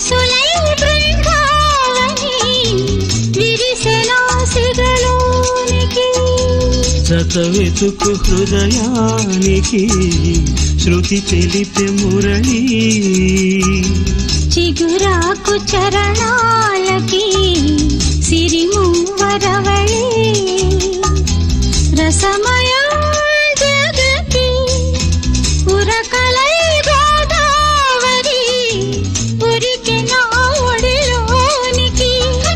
సొగసులై బృందావని విరిసెనా సిగలోనికి జత వెతుకు హృదయానికి శృతి తెలిపే మురళి చిగురాకు చరణాలకి సిరిమువరవళి రసమయ జగతి ఉరకలై గోదావరి ఉరికి నా ఒడిలోనికి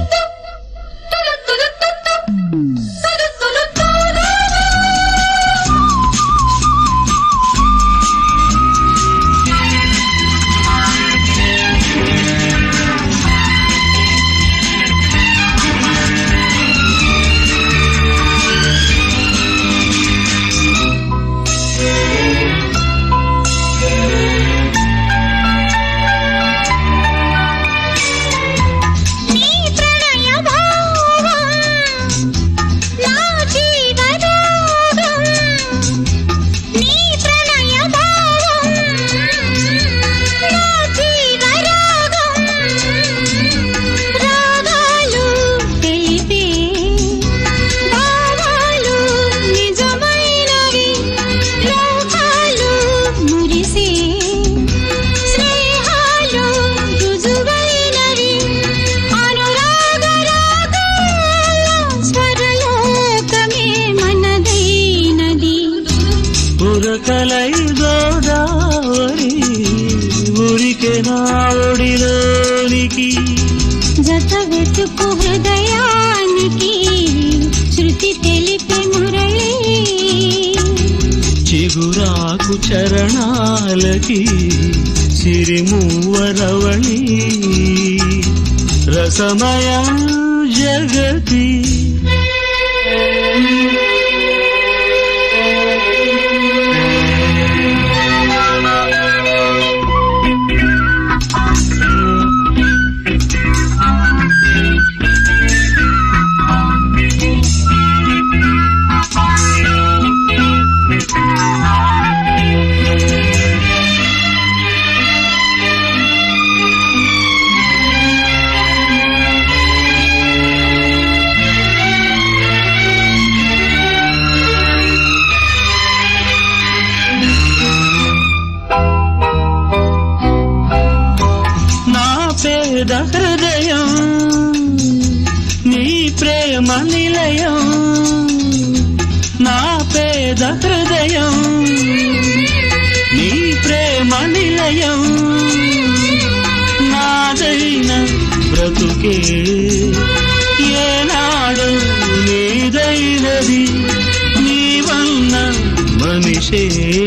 నీ ప్రణయ భావం నా జీవరాగం నీ ప్రణయ భావం నా జీవరాగం రాగాలు తెలిపే భావాలు నిజమైనవి లోకాలు మురిసే స్నేహాలు రుజువైనవి అనురాగ రాగాల స్వరలోకమే మనదైనది ఉరకలై గోదావరి ఊరికే నాడిలోనికి జత వెతుకు హృదయానికి శృతి తెలిపే మురళి చిగురాకు చరణాలకి సిరిమూవరవళి రసమయ జగతి నా పేద హృదయం నీ ప్రేమ నిలయం నా పేద హృదయం నీ ప్రేమ నిలయం నాదైన బ్రతుకే ఏనాడు నీదైనది నీవన్న మనిషే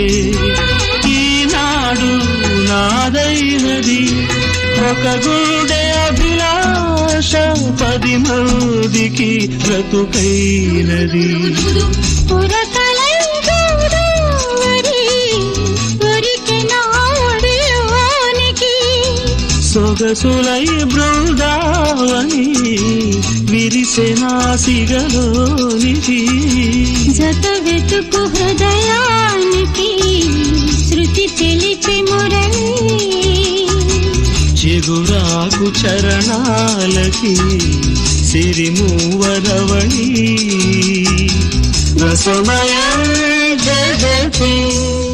ఈనాడు నాదైనది ఒక గుండె అభిలాష పది మందికి బ్రతుకైనది ఉరకలై గోదావరి ఉరికి నా ఒడిలోనికి సొగసులై బృందావని విరిసె నాసిగలోనికి జత వెతుకు హృదయానికి శృతి తెలిపి మురళి చిగురాకు చరణాలకి సిరిమూవరవళి రసమయ జగతి